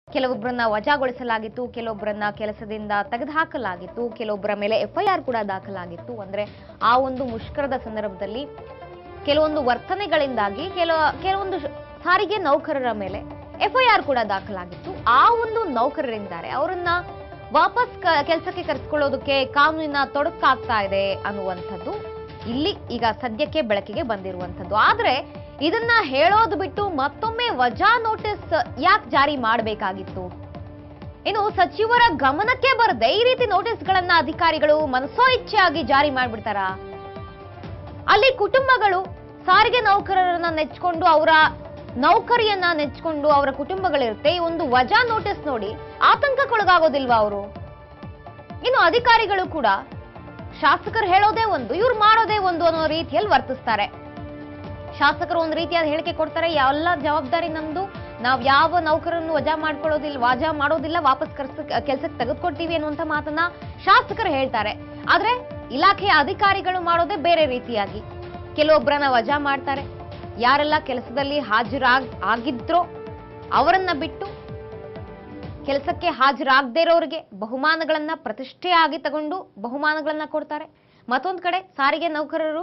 ಕೆಲವೊಬ್ಬರನ್ನ ವಜಾಗೊಳಿಸಲಾಗಿತ್ತು ಕೆಲವೊಬ್ಬರನ್ನ ಕೆಲಸದಿಂದ ತೆಗೆದುಹಾಕಲಾಗಿತ್ತು ಕೆಲವೊಬ್ಬರ ಮೇಲೆ ಎಫ್ಐಆರ್ ಕೂಡ ದಾಖಲಾಗಿತ್ತು ಅಂದ್ರೆ ಆ ಒಂದು ಮುಷ್ಕರದ ಸಂದರ್ಭದಲ್ಲಿ ಕೆಲವೊಂದು ವರ್ತನೆಗಳಿಂದಾಗಿ ಕೆಲ ಕೆಲವೊಂದು ಶ- ಸಾರಿಗೆ ನೌಕರರ ಮೇಲೆ ಎಫ್ಐಆರ್ ಕೂಡ ದಾಖಲಾಗಿತ್ತು ಆ ಒಂದು ನೌಕರರಿದ್ದಾರೆ ಅವರನ್ನ ವಾಪಸ್ ಕೆಲಸಕ್ಕೆ ಕರೆಸ್ಕೊಳ್ಳೋದಕ್ಕೆ ಕಾನೂನಿನ ತೊಡಕಾಗ್ತಾ ಇದೆ ಅನ್ನುವಂಥದ್ದು ಇಲ್ಲಿ ಈಗ ಸದ್ಯಕ್ಕೆ ಬೆಳಕಿಗೆ ಬಂದಿರುವಂಥದ್ದು ಆದ್ರೆ ಇದನ್ನ ಹೇಳೋದು ಬಿಟ್ಟು ಮತ್ತೊಮ್ಮೆ ವಜಾ ನೋಟಿಸ್ ಯಾಕೆ ಜಾರಿ ಮಾಡಬೇಕಾಗಿತ್ತು ಇನ್ನು ಸಚಿವರ ಗಮನಕ್ಕೆ ಬರದೆ ಈ ರೀತಿ ನೋಟಿಸ್ಗಳನ್ನ ಅಧಿಕಾರಿಗಳು ಮನಸೋ ಇಚ್ಛೆಯಾಗಿ ಜಾರಿ ಮಾಡ್ಬಿಡ್ತಾರಾ ಅಲ್ಲಿ ಕುಟುಂಬಗಳು ಸಾರಿಗೆ ನೌಕರರನ್ನ ನೆಚ್ಕೊಂಡು ಅವರ ನೌಕರಿಯನ್ನ ನೆಚ್ಕೊಂಡು ಅವರ ಕುಟುಂಬಗಳಿರುತ್ತೆ ಈ ಒಂದು ವಜಾ ನೋಟಿಸ್ ನೋಡಿ ಆತಂಕಕ್ಕೊಳಗಾಗೋದಿಲ್ವಾ ಅವರು ಇನ್ನು ಅಧಿಕಾರಿಗಳು ಕೂಡ ಶಾಸಕರು ಹೇಳೋದೇ ಒಂದು ಇವ್ರು ಮಾಡೋದೇ ಒಂದು ಅನ್ನೋ ರೀತಿಯಲ್ಲಿ ವರ್ತಿಸ್ತಾರೆ ಶಾಸಕರು ಒಂದು ರೀತಿಯಾದ ಹೇಳಿಕೆ ಕೊಡ್ತಾರೆ ಎಲ್ಲ ಜವಾಬ್ದಾರಿ ನಮ್ದು ನಾವ್ ಯಾವ ನೌಕರನ್ನು ವಜಾ ಮಾಡ್ಕೊಳ್ಳೋದಿಲ್ಲ ವಜಾ ಮಾಡೋದಿಲ್ಲ ವಾಪಸ್ ಕರ್ಸ ಕೆಲ್ಸಕ್ಕೆ ತೆಗೆದುಕೊಡ್ತೀವಿ ಅನ್ನುವಂತ ಮಾತನ್ನ ಶಾಸಕರು ಹೇಳ್ತಾರೆ ಆದ್ರೆ ಇಲಾಖೆಯ ಅಧಿಕಾರಿಗಳು ಮಾಡೋದೇ ಬೇರೆ ರೀತಿಯಾಗಿ ಕೆಲವೊಬ್ಬರನ್ನ ವಜಾ ಮಾಡ್ತಾರೆ ಯಾರೆಲ್ಲ ಕೆಲಸದಲ್ಲಿ ಹಾಜರಾಗ್ ಆಗಿದ್ರೋ ಅವರನ್ನ ಬಿಟ್ಟು ಕೆಲಸಕ್ಕೆ ಹಾಜರಾಗದೇ ಇರೋರಿಗೆ ಬಹುಮಾನಗಳನ್ನ ಪ್ರತಿಷ್ಠೆಯಾಗಿ ತಗೊಂಡು ಬಹುಮಾನಗಳನ್ನ ಕೊಡ್ತಾರೆ ಮತ್ತೊಂದ್ ಕಡೆ ಸಾರಿಗೆ ನೌಕರರು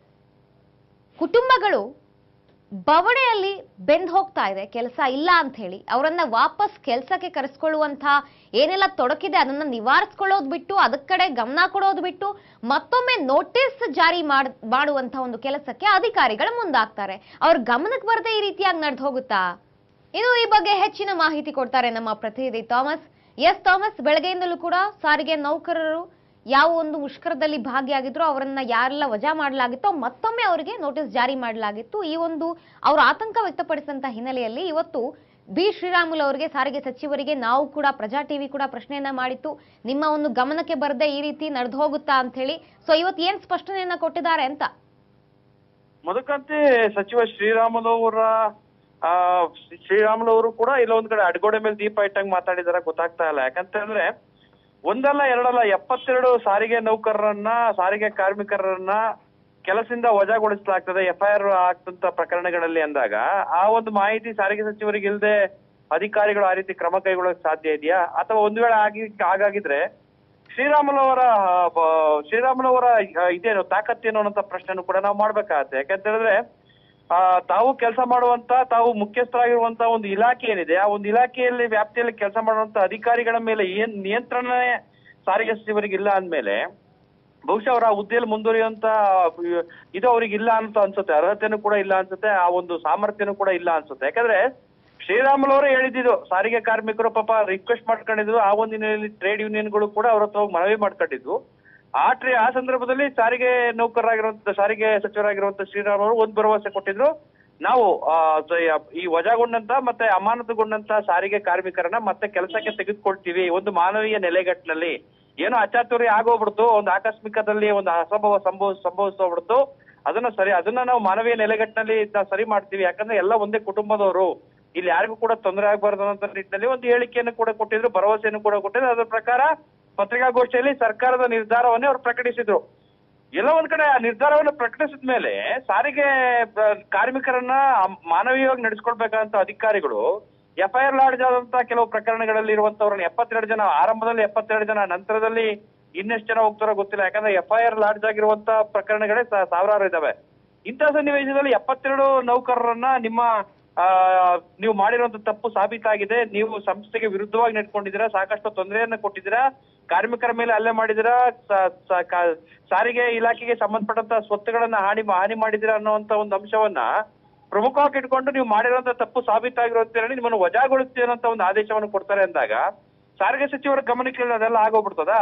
ಕುಟುಂಬಗಳು ಬವಣೆಯಲ್ಲಿ ಬೆಂದ್ ಹೋಗ್ತಾ ಇದೆ ಕೆಲಸ ಇಲ್ಲ ಅಂತ ಹೇಳಿ ಅವರನ್ನ ವಾಪಸ್ ಕೆಲಸಕ್ಕೆ ಕರೆಸ್ಕೊಳ್ಳುವಂತ ಏನೆಲ್ಲ ತೊಡಕಿದೆ ಅದನ್ನ ನಿವಾರಿಸ್ಕೊಳ್ಳೋದು ಬಿಟ್ಟು ಅದಕ್ ಕಡೆ ಗಮನ ಕೊಡೋದು ಬಿಟ್ಟು ಮತ್ತೊಮ್ಮೆ ನೋಟಿಸ್ ಜಾರಿ ಮಾಡ್ ಮಾಡುವಂತ ಒಂದು ಕೆಲಸಕ್ಕೆ ಅಧಿಕಾರಿಗಳು ಮುಂದಾಗ್ತಾರೆ ಅವ್ರ ಗಮನಕ್ಕೆ ಬರದೆ ಈ ರೀತಿಯಾಗಿ ನಡೆದು ಹೋಗುತ್ತಾ ಇನ್ನು ಈ ಬಗ್ಗೆ ಹೆಚ್ಚಿನ ಮಾಹಿತಿ ಕೊಡ್ತಾರೆ ನಮ್ಮ ಪ್ರತಿನಿಧಿ ಥಾಮಸ್ ಎಸ್ ಥಾಮಸ್ ಬೆಳಗ್ಗೆಯಿಂದಲೂ ಕೂಡ ಸಾರಿಗೆ ನೌಕರರು ಯಾವ ಒಂದು ಮುಷ್ಕರದಲ್ಲಿ ಭಾಗಿಯಾಗಿದ್ರು ಅವರನ್ನ ಯಾರೆಲ್ಲ ವಜಾ ಮಾಡಲಾಗಿತ್ತೋ ಮತ್ತೊಮ್ಮೆ ಅವರಿಗೆ ನೋಟಿಸ್ ಜಾರಿ ಮಾಡಲಾಗಿತ್ತು ಈ ಒಂದು ಅವರು ಆತಂಕ ವ್ಯಕ್ತಪಡಿಸಿದಂತ ಹಿನ್ನೆಲೆಯಲ್ಲಿ ಇವತ್ತು ಬಿ ಶ್ರೀರಾಮುಲು ಅವರಿಗೆ ಸಾರಿಗೆ ಸಚಿವರಿಗೆ ನಾವು ಕೂಡ ಪ್ರಜಾ ಟಿವಿ ಕೂಡ ಪ್ರಶ್ನೆಯನ್ನ ಮಾಡಿತ್ತು ನಿಮ್ಮ ಒಂದು ಗಮನಕ್ಕೆ ಬರದೆ ಈ ರೀತಿ ನಡೆದು ಹೋಗುತ್ತಾ ಅಂತ ಹೇಳಿ ಸೊ ಇವತ್ತು ಏನ್ ಸ್ಪಷ್ಟನೆಯನ್ನ ಕೊಟ್ಟಿದ್ದಾರೆ ಅಂತ ಮಧುಕಾಂತಿ ಸಚಿವ ಶ್ರೀರಾಮುಲು ಅವರ ಆ ಶ್ರೀರಾಮುಲು ಅವರು ಕೂಡ ಇಲ್ಲೊಂದ್ ಕಡೆ ಅಡ್ಗೋಡೆ ಮೇಲೆ ದೀಪ ಇಟ್ಟಂಗ್ ಮಾತಾಡಿದಾರ ಗೊತ್ತಾಗ್ತಾ ಇಲ್ಲ ಯಾಕಂತಂದ್ರೆ ಒಂದಲ್ಲ ಎರಡಲ್ಲ ಎಪ್ಪತ್ತೆರಡು ಸಾರಿಗೆ ನೌಕರರನ್ನ ಸಾರಿಗೆ ಕಾರ್ಮಿಕರನ್ನ ಕೆಲಸದಿಂದ ವಜಾಗೊಳಿಸಲಾಗ್ತದೆ ಎಫ್ಐಆರ್ ಆಗ್ತಂತ ಪ್ರಕರಣಗಳಲ್ಲಿ ಅಂದಾಗ ಆ ಒಂದು ಮಾಹಿತಿ ಸಾರಿಗೆ ಸಚಿವರಿಗೆ ಇಲ್ಲದೆ ಅಧಿಕಾರಿಗಳು ಆ ರೀತಿ ಕ್ರಮ ಕೈಗೊಳ್ಳೋಕೆ ಸಾಧ್ಯ ಇದೆಯಾ ಅಥವಾ ಒಂದ್ ವೇಳೆ ಆಗಿ ಹಾಗಾಗಿದ್ರೆ ಶ್ರೀರಾಮುಲು ಅವರ ಆ, ಬ- ಶ್ರೀರಾಮುಲು ಅವರ ಆ, ಇದೇನು ತಾಕತ್ತೇನು ಅನ್ನೋಂಥ ಪ್ರಶ್ನೆನೂ ಕೂಡ ನಾವು ಮಾಡ್ಬೇಕಾಗತ್ತೆ ಯಾಕಂತ ಹೇಳಿದ್ರೆ ಆ, ತಾವು ಕೆಲಸ ಮಾಡುವಂತ ತಾವು ಮುಖ್ಯಸ್ಥರಾಗಿರುವಂತ ಒಂದು ಇಲಾಖೆ ಏನಿದೆ ಆ ಒಂದು ಇಲಾಖೆಯಲ್ಲಿ ವ್ಯಾಪ್ತಿಯಲ್ಲಿ ಕೆಲಸ ಮಾಡುವಂತ ಅಧಿಕಾರಿಗಳ ಮೇಲೆ ಏನ್ ನಿಯಂತ್ರಣನೇ ಸಾರಿಗೆ ಸಚಿವರಿಗೆ ಇಲ್ಲ ಅಂದ್ಮೇಲೆ ಬಹುಶಃ ಅವರ ಹುದ್ದೆಯಲ್ಲಿ ಮುಂದುವರಿಯುವಂತ ಇದು ಅವ್ರಿಗೆ ಇಲ್ಲ ಅಂತ ಅನ್ಸುತ್ತೆ ಅರ್ಹತೆನೂ ಕೂಡ ಇಲ್ಲ ಅನ್ಸುತ್ತೆ ಆ ಒಂದು ಸಾಮರ್ಥ್ಯನೂ ಕೂಡ ಇಲ್ಲ ಅನ್ಸುತ್ತೆ ಯಾಕಂದ್ರೆ ಶ್ರೀರಾಮುಲು ಅವರೇ ಹೇಳಿದ್ದು ಸಾರಿಗೆ ಕಾರ್ಮಿಕರು ಪಾಪ ರಿಕ್ವೆಸ್ಟ್ ಮಾಡ್ಕೊಂಡಿದ್ರು ಆ ಒಂದು ಹಿನ್ನೆಲೆಯಲ್ಲಿ ಟ್ರೇಡ್ ಯೂನಿಯನ್ಗಳು ಕೂಡ ಅವ್ರ ಹತ್ರ ಹೋಗಿ ಮನವಿ ಮಾಡ್ಕೊಂಡಿದ್ವು ಆ ಟ್ರೇ ಆ ಸಂದರ್ಭದಲ್ಲಿ ಸಾರಿಗೆ ನೌಕರರಾಗಿರುವಂತ ಸಾರಿಗೆ ಸಚಿವರಾಗಿರುವಂತ ಶ್ರೀರಾಮ್ ಅವರು ಒಂದು ಭರವಸೆ ಕೊಟ್ಟಿದ್ರು ನಾವು ಆ, ಸ- ಈ ವಜಾಗೊಂಡಂತ ಮತ್ತೆ ಅಮಾನತುಗೊಂಡಂತ ಸಾರಿಗೆ ಕಾರ್ಮಿಕರನ್ನ ಮತ್ತೆ ಕೆಲಸಕ್ಕೆ ತೆಗೆದುಕೊಳ್ತೀವಿ ಒಂದು ಮಾನವೀಯ ನೆಲೆಗಟ್ಟಿನಲ್ಲಿ ಏನೋ ಅಚಾತುರ್ಯ ಆಗೋಗ್ಬಿಡ್ತು ಒಂದು ಆಕಸ್ಮಿಕದಲ್ಲಿ ಒಂದು ಅಸಂಭವ ಸಂಭವ ಸಂಭವಿಸೋಗ್ಬಿಡ್ತು ಅದನ್ನ ಸರಿ ಅದನ್ನ ನಾವು ಮಾನವೀಯ ನೆಲೆಗಟ್ಟಿನಲ್ಲಿ ನಾವು ಸರಿ ಮಾಡ್ತೀವಿ ಯಾಕಂದ್ರೆ ಎಲ್ಲ ಒಂದೇ ಕುಟುಂಬದವರು ಇಲ್ಲಿ ಯಾರಿಗೂ ಕೂಡ ತೊಂದರೆ ಆಗಬಾರ್ದು ಅನ್ನೋ ನಿಟ್ಟಿನಲ್ಲಿ ಒಂದು ಹೇಳಿಕೆಯನ್ನು ಕೂಡ ಕೊಟ್ಟಿದ್ರು ಭರವಸೆಯನ್ನು ಕೂಡ ಕೊಟ್ಟಿದ್ರು ಅದರ ಪ್ರಕಾರ ಪತ್ರಿಕಾಗೋಷ್ಠಿಯಲ್ಲಿ ಸರ್ಕಾರದ ನಿರ್ಧಾರವನ್ನೇ ಅವ್ರು ಪ್ರಕಟಿಸಿದ್ರು ಎಲ್ಲ ಒಂದ್ ಕಡೆ ಆ ನಿರ್ಧಾರವನ್ನು ಪ್ರಕಟಿಸಿದ ಮೇಲೆ ಸಾರಿಗೆ ಬ- ಕಾರ್ಮಿಕರನ್ನ ಅಮ್- ಮಾನವೀಯವಾಗಿ ನಡೆಸ್ಕೊಳ್ಬೇಕಂತ ಅಧಿಕಾರಿಗಳು ಎಫ್ಐಆರ್ ಲಾಡ್ಜ್ ಆದಂತ ಕೆಲವು ಪ್ರಕರಣಗಳಲ್ಲಿ ಇರುವಂತವ್ರನ್ನ ಎಪ್ಪತ್ತೆರಡು ಜನ ಆರಂಭದಲ್ಲಿ ಎಪ್ಪತ್ತೆರಡು ಜನ ನಂತರದಲ್ಲಿ ಇನ್ನೆಷ್ಟು ಜನ ಹೋಗ್ತಾರೋ ಗೊತ್ತಿಲ್ಲ ಯಾಕಂದ್ರೆ ಎಫ್ಐಆರ್ ಲಾಡ್ಜ್ ಆಗಿರುವಂತ ಪ್ರಕರಣಗಳೇ ಸಾ- ಸಾವಿರಾರು ಇದಾವೆ ಇಂಥ ಸನ್ನಿವೇಶದಲ್ಲಿ ಎಪ್ಪತ್ತೆರಡು ನೌಕರರನ್ನ ನಿಮ್ಮ ಆ, ನೀವು ಮಾಡಿರುವಂತ ತಪ್ಪು ಸಾಬೀತಾಗಿದೆ ನೀವು ಸಂಸ್ಥೆಗೆ ವಿರುದ್ಧವಾಗಿ ನಡ್ಕೊಂಡಿದ್ದೀರಾ ಸಾಕಷ್ಟು ತೊಂದರೆಯನ್ನ ಕೊಟ್ಟಿದ್ದೀರಾ ಕಾರ್ಮಿಕರ ಮೇಲೆ ಹಲ್ಲೆ ಮಾಡಿದ್ದೀರಾ ಸ- ಸ- ಕಾ- ಸಾರಿಗೆ ಇಲಾಖೆಗೆ ಸಂಬಂಧಪಟ್ಟಂತ ಸ್ವತ್ತುಗಳನ್ನ ಹಾನಿ ಹಾನಿ ಮಾಡಿದ್ದೀರಾ ಅನ್ನುವಂತ ಒಂದು ಅಂಶವನ್ನ ಪ್ರಮುಖವಾಗಿ ಇಟ್ಕೊಂಡು ನೀವು ಮಾಡಿರುವಂತ ತಪ್ಪು ಸಾಬೀತಾಗಿರುವಂತ ಹೇಳಿ ನಿಮ್ಮನ್ನು ವಜಾಗೊಳಿಸ್ತೀವಿ ಅನ್ನೋಂತ ಒಂದು ಆದೇಶವನ್ನು ಕೊಡ್ತಾರೆ ಅಂದಾಗ ಸಾರಿಗೆ ಸಚಿವರ ಗಮನಕ್ಕೆ ಅದೆಲ್ಲ ಆಗೋಗ್ಬಿಡ್ತದಾ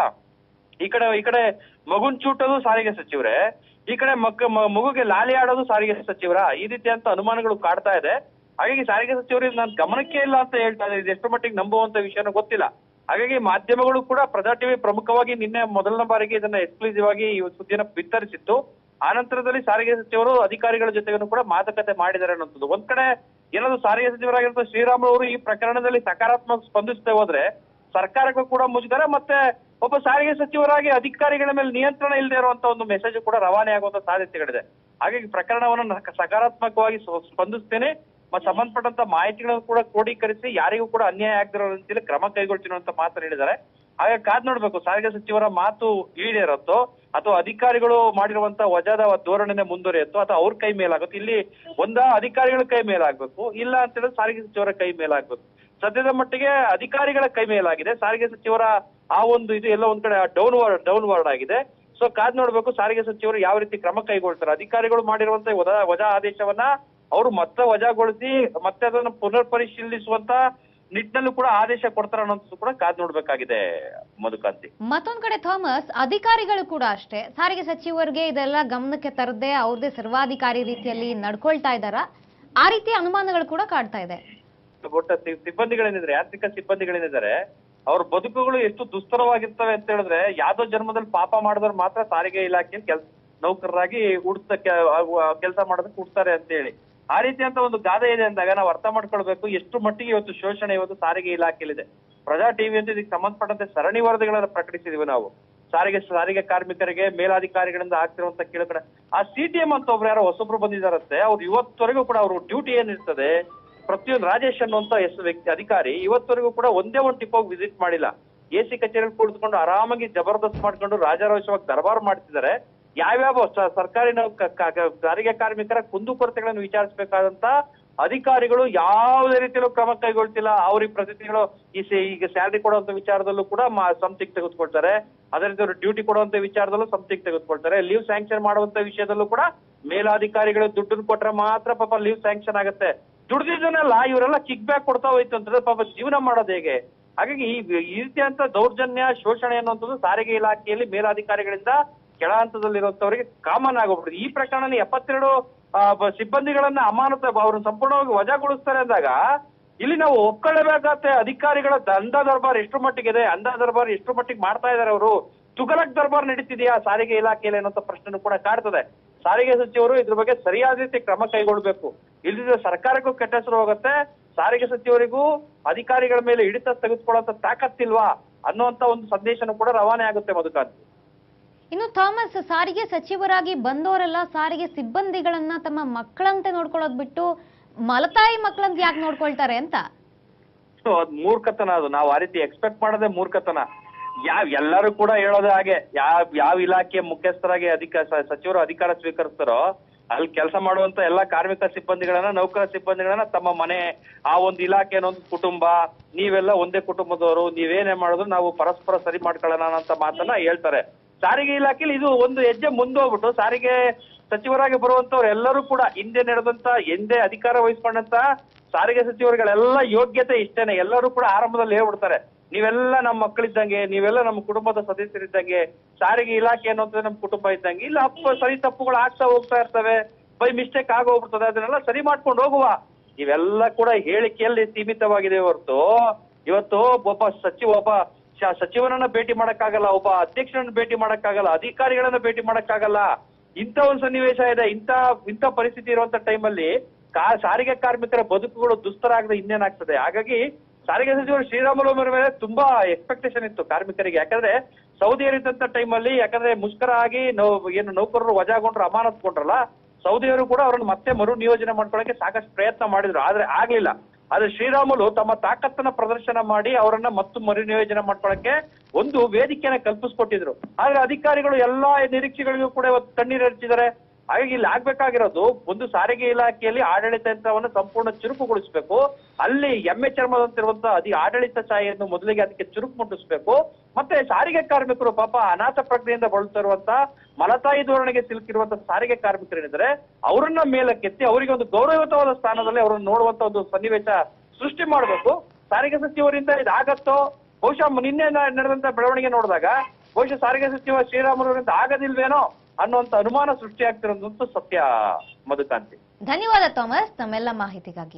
ಈ ಕಡೆ ಈ ಕಡೆ ಮಗುನ್ ಚೂಟೋದು ಸಾರಿಗೆ ಸಚಿವರೇ ಈ ಕಡೆ ಮಕ್ಕ ಮ- ಮಗುಗೆ ಲಾಲಿ ಆಡೋದು ಸಾರಿಗೆ ಸಚಿವರ ಈ ರೀತಿಯಂತ ಅನುಮಾನಗಳು ಕಾಡ್ತಾ ಇದೆ ಹಾಗಾಗಿ ಸಾರಿಗೆ ಸಚಿವರು ಇದು ನನ್ನ ಗಮನಕ್ಕೆ ಇಲ್ಲ ಅಂತ ಹೇಳ್ತಾ ಇದ್ದಾರೆ ಇದು ಎಷ್ಟು ಮಟ್ಟಿಗೆ ನಂಬುವಂತ ವಿಷಯನೂ ಗೊತ್ತಿಲ್ಲ ಹಾಗಾಗಿ ಮಾಧ್ಯಮಗಳು ಕೂಡ ಪ್ರಜಾ ಟಿವಿ ಪ್ರಮುಖವಾಗಿ ನಿನ್ನೆ ಮೊದಲನೇ ಬಾರಿಗೆ ಇದನ್ನ ಎಕ್ಸ್ಕ್ಲೂಸಿವ್ ಆಗಿ ಈ ಸುದ್ದಿನ ಬಿತ್ತರಿಸಿತ್ತು ಆ ನಂತರದಲ್ಲಿ ಸಾರಿಗೆ ಸಚಿವರು ಅಧಿಕಾರಿಗಳ ಜೊತೆಗೂ ಕೂಡ ಮಾತುಕತೆ ಮಾಡಿದ್ದಾರೆ ಅನ್ನೋದು ಒಂದ್ ಕಡೆ ಏನಾದ್ರು ಸಾರಿಗೆ ಸಚಿವರಾಗಿರೋ ಶ್ರೀರಾಮುಲು ಅವರು ಈ ಪ್ರಕರಣದಲ್ಲಿ ಸಕಾರಾತ್ಮಕ ಸ್ಪಂದಿಸದೆ ಹೋದ್ರೆ ಸರ್ಕಾರಕ್ಕೂ ಕೂಡ ಮುಜುಗರ ಮತ್ತೆ ಒಬ್ಬ ಸಾರಿಗೆ ಸಚಿವರಾಗಿ ಅಧಿಕಾರಿಗಳ ಮೇಲೆ ನಿಯಂತ್ರಣ ಇಲ್ಲದೆ ಇರುವಂತ ಒಂದು ಮೆಸೇಜ್ ಕೂಡ ರವಾನೆ ಆಗುವಂತ ಸಾಧ್ಯತೆಗಳಿದೆ ಹಾಗಾಗಿ ಪ್ರಕರಣವನ್ನು ನಾನು ಸಕಾರಾತ್ಮಕವಾಗಿ ಸ್ವ- ಸ್ಪಂದಿಸ್ತೇನೆ ಮ- ಸಂಬಂಧಪಟ್ಟಂತ ಮಾಹಿತಿಗಳನ್ನು ಕೂಡ ಕ್ರೋಢೀಕರಿಸಿ ಯಾರಿಗೂ ಕೂಡ ಅನ್ಯಾಯ ಆಗದಿರೋ ರೀತಿಯಲ್ಲಿ ಕ್ರಮ ಕೈಗೊಳ್ತೀನಿ ಅಂತ ಮಾತನ್ನ ಹೇಳಿದ್ದಾರೆ ಹಾಗೆ ಕಾದ್ ನೋಡ್ಬೇಕು ಸಾರಿಗೆ ಸಚಿವರ ಮಾತು ಈಡೇರತ್ತೋ ಅಥವಾ ಅಧಿಕಾರಿಗಳು ಮಾಡಿರುವಂತ ವಜಾದ ಧೋರಣೆನೆ ಮುಂದುವರಿಯುತ್ತೋ ಅಥವಾ ಅವ್ರ ಕೈ ಮೇಲಾಗುತ್ತೋ ಇಲ್ಲಿ ಒಂದ ಅಧಿಕಾರಿಗಳ ಕೈ ಮೇಲಾಗ್ಬೇಕು ಇಲ್ಲ ಅಂತ ಹೇಳಿದ್ರೆ ಸಾರಿಗೆ ಸಚಿವರ ಕೈ ಮೇಲಾಗ್ಬೇಕು ಸದ್ಯದ ಮಟ್ಟಿಗೆ ಅಧಿಕಾರಿಗಳ ಕೈ ಮೇಲಾಗಿದೆ ಸಾರಿಗೆ ಸಚಿವರ ಆ ಒಂದು ಇದು ಎಲ್ಲ ಒಂದ್ ಕಡೆ ಡೌನ್ ವಾರ್ಡ್ ಡೌನ್ ವಾರ್ಡ್ ಆಗಿದೆ ಸೊ ಕಾದ್ ನೋಡ್ಬೇಕು ಸಾರಿಗೆ ಸಚಿವರು ಯಾವ ರೀತಿ ಕ್ರಮ ಕೈಗೊಳ್ತಾರೆ ಅಧಿಕಾರಿಗಳು ಮಾಡಿರುವಂತ ವಜಾ ವಜಾ ಆದೇಶವನ್ನ ಅವರು ಮತ್ತೆ ವಜಾಗೊಳಿಸಿ ಮತ್ತೆ ಅದನ್ನು ಪುನರ್ ಪರಿಶೀಲಿಸುವಂತ ನಿಟ್ಟಿನಲ್ಲೂ ಕೂಡ ಆದೇಶ ಕೊಡ್ತಾರೆ ಅನ್ನೋದು ಕೂಡ ಕಾದ್ ನೋಡ್ಬೇಕಾಗಿದೆ ಮಧುಕಾಂತಿ ಮತ್ತೊಂದ್ ಕಡೆ ಥಾಮಸ್ ಅಧಿಕಾರಿಗಳು ಕೂಡ ಅಷ್ಟೇ ಸಾರಿಗೆ ಸಚಿವರಿಗೆ ಇದೆಲ್ಲ ಗಮನಕ್ಕೆ ತರದೆ ಅವ್ರದೇ ಸರ್ವಾಧಿಕಾರಿ ರೀತಿಯಲ್ಲಿ ನಡ್ಕೊಳ್ತಾ ಇದ್ದಾರಾ ಆ ರೀತಿಯ ಅನುಮಾನಗಳು ಕೂಡ ಕಾಡ್ತಾ ಇದೆ ಒಟ್ಟ ಸಿ- ಸಿಬ್ಬಂದಿಗಳೇನಿದ್ದಾರೆ ಯಾಂತ್ರಿಕ ಸಿಬ್ಬಂದಿಗಳೇನಿದ್ದಾರೆ ಅವ್ರ ಬದುಕುಗಳು ಎಷ್ಟು ದುಸ್ತರವಾಗಿರ್ತವೆ ಅಂತ ಹೇಳಿದ್ರೆ ಯಾವ್ದೋ ಜನ್ಮದಲ್ಲಿ ಪಾಪ ಮಾಡಿದವ್ರು ಮಾತ್ರ ಸಾರಿಗೆ ಇಲಾಖೆಯಲ್ಲಿ ಕೆಲ್ಸ ನೌಕರರಾಗಿ ಹುಡ್ತ ಕೆಲಸ ಮಾಡೋದಕ್ಕೆ ಹುಡ್ತಾರೆ ಅಂತ ಹೇಳಿ ಆ ರೀತಿಯಂತ ಒಂದು ಗಾದೆ ಇದೆ ಅಂದಾಗ ನಾವು ಅರ್ಥ ಮಾಡ್ಕೊಳ್ಬೇಕು ಎಷ್ಟು ಮಟ್ಟಿಗೆ ಇವತ್ತು ಶೋಷಣೆ ಇವತ್ತು ಸಾರಿಗೆ ಇಲಾಖೆಯಲ್ಲಿದೆ ಪ್ರಜಾ ಟಿವಿ ಅಂತ ಇದಕ್ಕೆ ಸಂಬಂಧಪಟ್ಟಂತೆ ಸರಣಿ ವರದಿಗಳನ್ನ ಪ್ರಕಟಿಸಿದೀವಿ ನಾವು ಸಾರಿಗೆ ಸಾರಿಗೆ ಕಾರ್ಮಿಕರಿಗೆ ಮೇಲಾಧಿಕಾರಿಗಳಿಂದ ಆಗ್ತಿರುವಂತ ಕೇಳಕಡೆ ಆ ಸಿ ಟಿ ಎಂ ಅಂತ ಒಬ್ರು ಯಾರೋ ಹೊಸಬ್ರು ಬಂದಿದಾರಂತೆ ಅವ್ರು ಇವತ್ತವರೆಗೂ ಕೂಡ ಅವ್ರ ಡ್ಯೂಟಿ ಏನಿರ್ತದೆ ಪ್ರತಿಯೊಂದು ರಾಜೇಶ್ ಅನ್ನುವಂತ ಹೆಸರು ವ್ಯಕ್ತಿ ಅಧಿಕಾರಿ ಇವತ್ತವರೆಗೂ ಕೂಡ ಒಂದೇ ಒಂದು ಟಿಪ್ ಹೋಗಿ ವಿಸಿಟ್ ಮಾಡಿಲ್ಲ ಎ ಸಿ ಕಚೇರಿಯಲ್ಲಿ ಕುಳಿತುಕೊಂಡು ಆರಾಮಾಗಿ ಜಬರ್ದಸ್ತ್ ಮಾಡ್ಕೊಂಡು ರಾಜಾರೋಷವಾಗಿ ದರ್ಬಾರ್ ಮಾಡ್ತಿದ್ದಾರೆ ಯಾವ್ಯಾವ ಸ- ಸರ್ಕಾರಿ ನೌಕ ಕ- ಕ- ಸಾರಿಗೆ ಕಾರ್ಮಿಕರ ಕುಂದುಕೊರತೆಗಳನ್ನು ವಿಚಾರಿಸಬೇಕಾದಂತ ಅಧಿಕಾರಿಗಳು ಯಾವುದೇ ರೀತಿಯಲ್ಲೂ ಕ್ರಮ ಕೈಗೊಳ್ತಿಲ್ಲ ಅವ್ರಿಗೆ ಪ್ರತಿನಿಧಿಗಳು ಈ ಸ- ಈಗ ಸ್ಯಾಲರಿ ಕೊಡುವಂತ ವಿಚಾರದಲ್ಲೂ ಕೂಡ ಸಂತಿಗ್ ತೆಗೆದುಕೊಳ್ತಾರೆ ಅದೇ ರೀತಿ ಅವರು ಡ್ಯೂಟಿ ಕೊಡುವಂತ ವಿಚಾರದಲ್ಲೂ ಸಂತಿಗ್ ತೆಗೆದುಕೊಳ್ತಾರೆ ಲೀವ್ ಸ್ಯಾಂಕ್ಷನ್ ಮಾಡುವಂತ ವಿಷಯದಲ್ಲೂ ಕೂಡ ಮೇಲಾಧಿಕಾರಿಗಳು ದುಡ್ಡನ್ನು ಕೊಟ್ರೆ ಮಾತ್ರ ಪಾಪ ಲೀವ್ ಸ್ಯಾಂಕ್ಷನ್ ಆಗುತ್ತೆ ದುಡ್ದಿದ್ದನ್ನೆಲ್ಲ ಇವರೆಲ್ಲ ಕಿಕ್ ಬ್ಯಾಕ್ ಕೊಡ್ತಾ ಹೋಯ್ತು ಅಂತಂದ್ರೆ ಪಾಪ ಜೀವನ ಮಾಡೋದು ಹೇಗೆ ಹಾಗಾಗಿ ಈ ಈ ರೀತಿಯಂತ ದೌರ್ಜನ್ಯ ಶೋಷಣೆ ಅನ್ನುವಂಥದ್ದು ಸಾರಿಗೆ ಇಲಾಖೆಯಲ್ಲಿ ಮೇಲಾಧಿಕಾರಿಗಳಿಂದ ಕೆಳ ಹಂತದಲ್ಲಿರುವಂತವರಿಗೆ ಕಾಮನ್ ಆಗೋಗ್ಬಿಡುತ್ತೆ ಈ ಪ್ರಕರಣ ಎಪ್ಪತ್ತೆರಡು ಆ, ಬ- ಸಿಬ್ಬಂದಿಗಳನ್ನ ಅಮಾನತ ಅವ್ರನ್ನ ಸಂಪೂರ್ಣವಾಗಿ ವಜಾಗೊಳಿಸ್ತಾರೆ ಅಂದಾಗ ಇಲ್ಲಿ ನಾವು ಒಪ್ಕೊಳ್ಳೇಬೇಕಾಗತ್ತೆ ಅಧಿಕಾರಿಗಳ ದಂಡ ದರ್ಬಾರ್ ಎಷ್ಟು ಮಟ್ಟಿಗಿದೆ ಅಂಧ ದರ್ಬಾರ್ ಎಷ್ಟು ಮಟ್ಟಿಗೆ ಮಾಡ್ತಾ ಇದಾರೆ ಅವರು ತುಗಲಕ್ ದರ್ಬಾರ್ ನಡೀತಿದೆಯಾ ಸಾರಿಗೆ ಇಲಾಖೆಯಲ್ಲಿ ಅನ್ನೋ ಪ್ರಶ್ನೆ ಕೂಡ ಕಾಡ್ತದೆ ಸಾರಿಗೆ ಸಚಿವರು ಇದ್ರ ಬಗ್ಗೆ ಸರಿಯಾದ ರೀತಿ ಕ್ರಮ ಕೈಗೊಳ್ಬೇಕು ಇಲ್ಲದಿದ್ರೆ ಸರ್ಕಾರಕ್ಕೂ ಕೆಟ್ಟ ಹೆಸರು ಹೋಗುತ್ತೆ ಸಾರಿಗೆ ಸಚಿವರಿಗೂ ಅಧಿಕಾರಿಗಳ ಮೇಲೆ ಹಿಡಿತ ತೆಗೆದುಕೊಳ್ಳುವಂತ ತಾಕತ್ತಿಲ್ವಾ ಅನ್ನುವಂತ ಒಂದು ಸಂದೇಶನೂ ಕೂಡ ರವಾನೆ ಆಗುತ್ತೆ ಮಧುಕಾಂತ್ ಇನ್ನು ಥಾಮಸ್ ಸಾರಿಗೆ ಸಚಿವರಾಗಿ ಬಂದವರೆಲ್ಲ ಸಾರಿಗೆ ಸಿಬ್ಬಂದಿಗಳನ್ನ ತಮ್ಮ ಮಕ್ಕಳಂತೆ ನೋಡ್ಕೊಳ್ಳೋದ್ ಬಿಟ್ಟು ಮಲತಾಯಿ ಮಕ್ಕಳಂತ ಯಾಕೆ ನೋಡ್ಕೊಳ್ತಾರೆ ಅಂತ ಸೊ ಅದ್ ಮೂರ್ಖತನ ಅದು ನಾವು ಆ ರೀತಿ ಎಕ್ಸ್ಪೆಕ್ಟ್ ಮಾಡೋದೇ ಮೂರ್ಖತನ ಯಾವ್ ಎಲ್ಲರೂ ಕೂಡ ಹೇಳೋದೇ ಹಾಗೆ ಯಾವ ಯಾವ ಇಲಾಖೆ ಮುಖ್ಯಸ್ಥರಾಗಿ ಅಧಿಕ ಸ- ಸಚಿವರು ಅಧಿಕಾರ ಸ್ವೀಕರಿಸ್ತಾರೋ ಅಲ್ಲಿ ಕೆಲಸ ಮಾಡುವಂತ ಎಲ್ಲಾ ಕಾರ್ಮಿಕ ಸಿಬ್ಬಂದಿಗಳನ್ನ ನೌಕರ ಸಿಬ್ಬಂದಿಗಳನ್ನ ತಮ್ಮ ಮನೆ ಆ ಒಂದು ಇಲಾಖೆ ಅನ್ನೋ ಒಂದು ಕುಟುಂಬ ನೀವೆಲ್ಲ ಒಂದೇ ಕುಟುಂಬದವರು ನೀವೇನೇ ಮಾಡಿದ್ರು ನಾವು ಪರಸ್ಪರ ಸರಿ ಮಾಡ್ಕೊಳ್ಳೋಣ ಅಂತ ಮಾತನ್ನ ಹೇಳ್ತಾರೆ ಸಾರಿಗೆ ಇಲಾಖೆಯಲ್ಲಿ ಇದು ಒಂದು ಹೆಜ್ಜೆ ಮುಂದೋಗ್ಬಿಟ್ಟು ಸಾರಿಗೆ ಸಚಿವರಾಗಿ ಬರುವಂತವ್ರು ಎಲ್ಲರೂ ಕೂಡ ಹಿಂದೆ ನಡೆದಂತ ಹಿಂದೆ ಅಧಿಕಾರ ವಹಿಸ್ಕೊಂಡಂತ ಸಾರಿಗೆ ಸಚಿವರುಗಳೆಲ್ಲ ಯೋಗ್ಯತೆ ಇಷ್ಟೇನೆ ಎಲ್ಲರೂ ಕೂಡ ಆರಂಭದಲ್ಲಿ ಹೇಳ್ಬಿಡ್ತಾರೆ ನೀವೆಲ್ಲ ನಮ್ಮ ಮಕ್ಕಳಿದ್ದಂಗೆ ನೀವೆಲ್ಲ ನಮ್ಮ ಕುಟುಂಬದ ಸದಸ್ಯರಿದ್ದಂಗೆ ಸಾರಿಗೆ ಇಲಾಖೆ ಅನ್ನೋದು ನಮ್ಮ ಕುಟುಂಬ ಇದ್ದಂಗೆ ಇಲ್ಲ ಅಪ್ಪ ಸರಿ ತಪ್ಪುಗಳು ಆಗ್ತಾ ಹೋಗ್ತಾ ಇರ್ತವೆ ಬೈ ಮಿಸ್ಟೇಕ್ ಆಗೋಗ್ಬಿಡ್ತದೆ ಅದನ್ನೆಲ್ಲ ಸರಿ ಮಾಡ್ಕೊಂಡು ಹೋಗುವ ಇವೆಲ್ಲ ಕೂಡ ಹೇಳಿಕೆಯಲ್ಲಿ ಸೀಮಿತವಾಗಿದೆ ಹೊರತು ಇವತ್ತು ಒಬ್ಬ ಸಚಿವ ಒಬ್ಬ ಶ- ಸಚಿವನನ್ನ ಭೇಟಿ ಮಾಡಕ್ಕಾಗಲ್ಲ ಒಬ್ಬ ಅಧ್ಯಕ್ಷರನ್ನ ಭೇಟಿ ಮಾಡಕ್ಕಾಗಲ್ಲ ಅಧಿಕಾರಿಗಳನ್ನ ಭೇಟಿ ಮಾಡಕ್ಕಾಗಲ್ಲ ಇಂಥ ಒಂದು ಸನ್ನಿವೇಶ ಇದೆ ಇಂಥ ಇಂಥ ಪರಿಸ್ಥಿತಿ ಇರುವಂತ ಟೈಮಲ್ಲಿ ಕಾ ಸಾರಿಗೆ ಕಾರ್ಮಿಕರ ಬದುಕುಗಳು ದುಸ್ತರ ಆಗದೆ ಇನ್ನೇನಾಗ್ತದೆ ಹಾಗಾಗಿ ಸಾರಿಗೆ ಸಚಿವರು ಶ್ರೀರಾಮುಲು ಅವರ ಮೇಲೆ ತುಂಬಾ ಎಕ್ಸ್ಪೆಕ್ಟೇಷನ್ ಇತ್ತು ಕಾರ್ಮಿಕರಿಗೆ ಯಾಕಂದ್ರೆ ಸೌದಿಯರಿದ್ದಂತ ಟೈಮಲ್ಲಿ ಯಾಕಂದ್ರೆ ಮುಷ್ಕರ ಆಗಿ ನೌ ಏನು ನೌಕರರು ವಜಾಗೊಂಡ್ರು ಅಮಾನತ್ಕೊಂಡ್ರಲ್ಲ ಸೌದಿಯವರು ಕೂಡ ಅವರನ್ನು ಮತ್ತೆ ಮರು ನಿಯೋಜನೆ ಮಾಡ್ಕೊಳ್ಳಕ್ಕೆ ಸಾಕಷ್ಟು ಪ್ರಯತ್ನ ಮಾಡಿದ್ರು ಆದ್ರೆ ಆಗ್ಲಿಲ್ಲ ಆದ್ರೆ ಶ್ರೀರಾಮುಲು ತಮ್ಮ ತಾಕತ್ತನ್ನ ಪ್ರದರ್ಶನ ಮಾಡಿ ಅವರನ್ನ ಮತ್ತು ಮರು ನಿಯೋಜನೆ ಮಾಡ್ಕೊಳ್ಳಕ್ಕೆ ಒಂದು ವೇದಿಕೆಯನ್ನ ಕಲ್ಪಿಸ್ಕೊಟ್ಟಿದ್ರು ಆದ್ರೆ ಅಧಿಕಾರಿಗಳು ಎಲ್ಲಾ ನಿರೀಕ್ಷೆಗಳಿಗೂ ಕೂಡ ಇವತ್ತು ಕಣ್ಣೀರು ಹರಿಸಿದ್ದಾರೆ ಹಾಗಾಗಿ ಇಲ್ಲಿ ಆಗ್ಬೇಕಾಗಿರೋದು ಒಂದು ಸಾರಿಗೆ ಇಲಾಖೆಯಲ್ಲಿ ಆಡಳಿತ ಯಂತ್ರವನ್ನು ಸಂಪೂರ್ಣ ಚುರುಕುಗೊಳಿಸಬೇಕು ಅಲ್ಲಿ ಎಮ್ಮೆ ಚರ್ಮದಂತಿರುವಂತಹ ಅದಿ ಆಡಳಿತ ಛಾಯೆಯನ್ನು ಮೊದಲಿಗೆ ಅದಕ್ಕೆ ಚುರುಕು ಮುಟ್ಟಿಸ್ಬೇಕು ಮತ್ತೆ ಸಾರಿಗೆ ಕಾರ್ಮಿಕರು ಪಾಪ ಅನಾಥ ಪ್ರಜ್ಞೆಯಿಂದ ಬಳಲ್ತಾ ಇರುವಂತ ಮಲತಾಯಿ ಧೋರಣೆಗೆ ಸಿಲುಕಿರುವಂತ ಸಾರಿಗೆ ಕಾರ್ಮಿಕರೇನಿದ್ದಾರೆ ಅವರನ್ನ ಮೇಲಕ್ಕೆತ್ತಿ ಅವರಿಗೆ ಒಂದು ಗೌರವಯುತವಾದ ಸ್ಥಾನದಲ್ಲಿ ಅವರನ್ನು ನೋಡುವಂತ ಒಂದು ಸನ್ನಿವೇಶ ಸೃಷ್ಟಿ ಮಾಡಬೇಕು ಸಾರಿಗೆ ಸಚಿವರಿಂದ ಇದಾಗತ್ತೋ ಬಹುಶಃ ನಿನ್ನೆ ನ- ನಡೆದಂತ ಬೆಳವಣಿಗೆ ನೋಡಿದಾಗ ಬಹುಶಃ ಸಾರಿಗೆ ಸಚಿವ ಶ್ರೀರಾಮುಲುವರಿಂದ ಆಗದಿಲ್ವೇನೋ ಅನ್ನುವಂತ ಅನುಮಾನ ಸೃಷ್ಟಿಯಾಗ್ತಿರೋದಂತೂ ಸತ್ಯ ಮಧುಕಾಂತಿ ಧನ್ಯವಾದ ಥಾಮಸ್ ತಮ್ಮೆಲ್ಲ ಮಾಹಿತಿಗಾಗಿ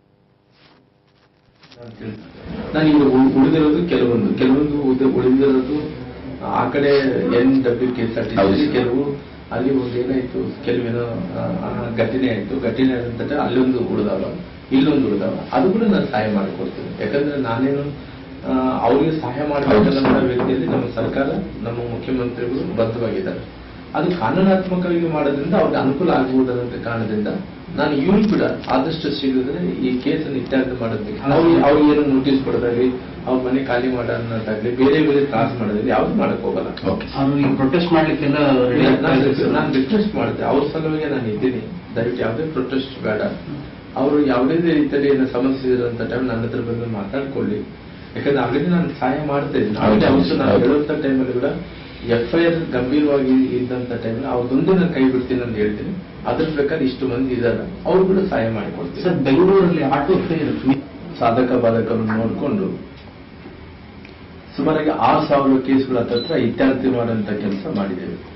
ನಾನು ಈಗ ಉಳ್- ಉಳಿದಿರೋದು ಕೆಲವೊಂದು ಕೆಲವೊಂದು ಉಳ್ದ- ಉಳಿದಿರೋದು ಆ ಕಡೆ N W K S R T C ಕೆಲವು ಅಲ್ಲಿ ಒಂದು ಏನಾಯ್ತು ಕೆಲವೇನೋ ಆ, ಆ, ಘಟನೆ ಆಯ್ತು ಘಟನೆ ಆದಂತ ಅಲ್ಲೊಂದು ಉಳಿದಾವ ಇಲ್ಲೊಂದು ಉಳಿದಾವ ಅದು ಕೂಡ ನಾನು ಸಹಾಯ ಮಾಡಿಕೊಡ್ತೀನಿ ಯಾಕಂದ್ರೆ ನಾನೇನು ಆ, ಅವ್ರಿಗೆ ಸಹಾಯ ಮಾಡಬೇಕನ್ನೋ ವ್ಯಕ್ತಿಯಲ್ಲಿ ನಮ್ಮ ಸರ್ಕಾರ ನಮ್ಮ ಮುಖ್ಯಮಂತ್ರಿಗಳು ಬದ್ಧವಾಗಿದ್ದಾರೆ ಅದು ಕಾನೂನಾತ್ಮಕವಾಗಿ ಮಾಡೋದ್ರಿಂದ ಅವ್ರಿಗೆ ಅನುಕೂಲ ಆಗಬಹುದಾದಂತ ಕಾರಣದಿಂದ ನಾನು ಇವ್ರು ಕೂಡ ಆದಷ್ಟು ಶೀಘ್ರದಲ್ಲಿ ಈ ಕೇಸನ್ನು ಇತ್ಯರ್ಥ ಮಾಡೋದಕ್ಕೆ ಅವ್ರು ಅವ್ರು ಏನು ನೋಟಿಸ್ ಕೊಡೋದಾಗ್ಲಿ ಅವ್ರ ಮನೆ ಖಾಲಿ ಮಾಡೋದಾಗ್ಲಿ ಬೇರೆ ಬೇರೆ ತ್ರಾಸ ಮಾಡೋದಾಗ್ಲಿ ಯಾವ್ದು ಮಾಡಕ್ ಹೋಗಲ್ಲ ಓಕೆ ಅವ್ರು ಈಗ ಪ್ರೊಟೆಸ್ಟ್ ಮಾಡ್ಲಿಕ್ಕೆಲ್ಲ ರೆಡಿ ನಾನು ರಿಕ್ವೆಸ್ಟ್ ಮಾಡಿದೆ ಅವ್ರ ಸಲುವಾಗಿ ನಾನು ಇದ್ದೀನಿ ದಯವಿಟ್ಟು ಯಾವುದೇ ಪ್ರೊಟೆಸ್ಟ್ ಬೇಡ ಅವರು ಯಾವುದೇ ರೀತಿಯಲ್ಲಿ ಏನೋ ಸಮಸ್ಯೆ ಇರೋಂಥ ಟೈಮ್ ನನ್ನ ಹತ್ರ ಬಂದು ಮಾತಾಡ್ಕೊಳ್ಳಿ ಯಾಕಂದ್ರೆ ಆಲ್ರೆಡಿ ನಾನು ಸಹಾಯ ಮಾಡ್ತಾ ಇದ್ದೀನಿ ಆಲ್ರೆಡಿ ಅವತ್ತು ನಾನು ಹೌದು. ಹೇಳುವಂತ ಟೈಮಲ್ಲಿ ಕೂಡ ಎಫ್ ಐ ಆರ್ ಗಂಭೀರವಾಗಿ ಇದ್ದಂತ ಟೈಮಲ್ಲಿ ಅವ್ರದೊಂದೇ ನಾನು ಕೈ ಬಿಡ್ತೀನಿ ಅಂತ ಹೇಳ್ತೀನಿ ಅದ್ರ ಪ್ರಕಾರ ಇಷ್ಟು ಮಂದಿ ಇದಾರೆ ಅವ್ರು ಕೂಡ ಸಹಾಯ ಮಾಡಿಕೊಡ್ತೀನಿ ಸರ್ ಬೆಂಗಳೂರಲ್ಲಿ ಆಟೋ ಫೇರ್ ಸಾಧಕ ಬಾಧಕವನ್ನು ನೋಡಿಕೊಂಡು ಸುಮಾರಾಗಿ ಆರು ಸಾವಿರ ಕೇಸ್ಗಳ ಹತ್ರ ಇತ್ಯರ್ಥ ಮಾಡುವಂತ ಕೆಲಸ ಮಾಡಿದ್ದೇವೆ